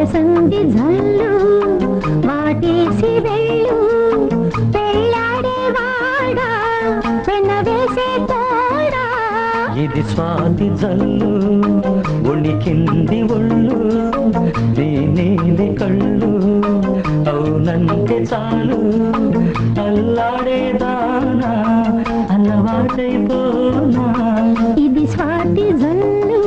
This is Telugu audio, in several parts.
వయసంది జల్లు వాటేసి వెళ్ళు పెళ్ళాడేవాడా పెన్న వేసే తోడా ఇది స్వాతి జల్లు ఉణికింది ఒళ్ళు దీనేది కళ్ళు అవునంటే చాలు అల్లాడేదానా అలవాటైపోనా ఇది స్వాతి జల్లు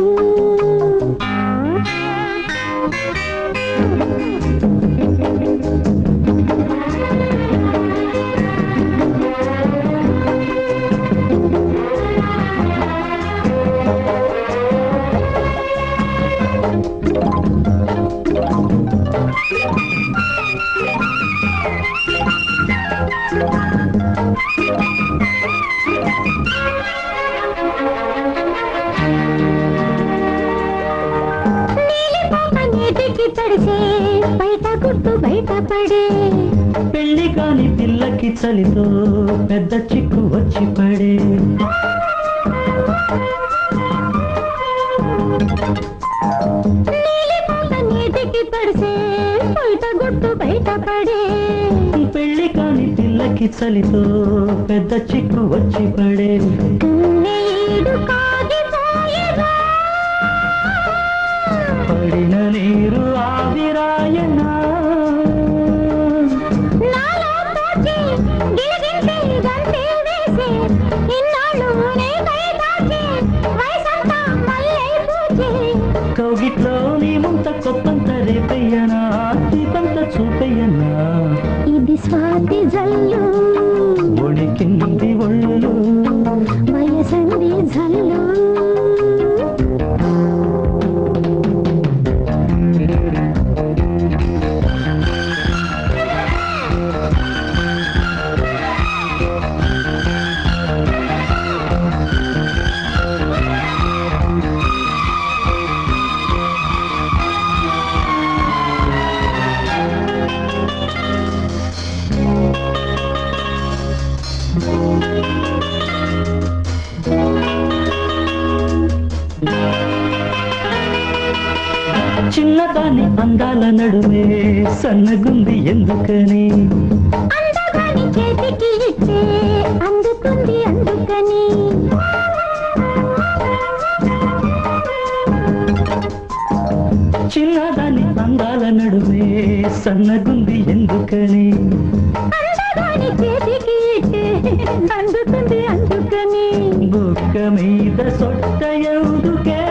నీలిపోక నీటికి తడిసే బయట గుట్టు బయటపడే పెళ్లి కాని పిల్లకి చలితో పెద్ద చిక్కు వచ్చి పడే నీలిపోక నీటికి తడిసే బయట గుట్టు బయటపడే పెళ్లి కాని పిల్లకి చలితో పెద్ద చిక్కు వచ్చి పడే కన్నీడు కాగిపోయేదా పడిన నీరు ఆవిరాయనా నాలో తోచి గిలిగించి గంటే వేసి ఇన్నాళ్ళు నీ కై దాచి వయసంతా మళ్ళీ పూచి కౌగిట్లో నీ ముంత కొత్తంత రేపయ్యనా దీపంత చూపయ్యనా ఇది స్వాతి జల్లు ఒడికింది ఒళ్ళు వయసంది జల్లు చిన్నదాని అందాల నడుమే సన్నగుంది ఎందుకని అందగాని చేతికి ఇచ్చే అందుకుంది అందుకని చిన్నదాని అందాల నడుమే సన్నగుంది ఎందుకని అందగాని చేతికి ఇచ్చే అందుకుంది అందుకని బుక్క మీద సొట్ట ఎందుకే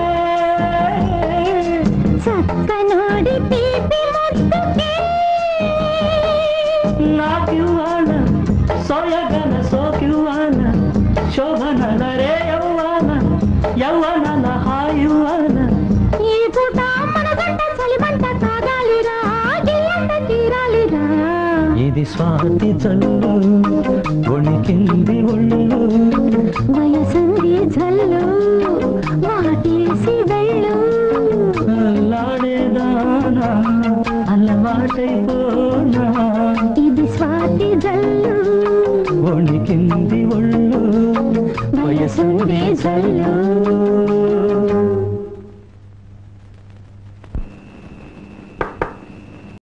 చక్కనోడి తీపి ముద్దుకే నాకివ్వాల సోయగల సోకివ్వాల శోభనల రే యవ్వాల యవ్వనల హాయివ్వాల ఈ పూట మన గంట చలిమంట తాగాలిరా గిల్లంత తీరాలిరా ఇది స్వాతి చల్లు వణికింది ఒళ్ళు వయసంది జల్లు వాటేసి వెళ్ళు అల్లాడేదానా అలవాటైపోనా ఇది స్వాతి జల్లు వణికింది ఒళ్ళు వయసు వయసంది జల్లు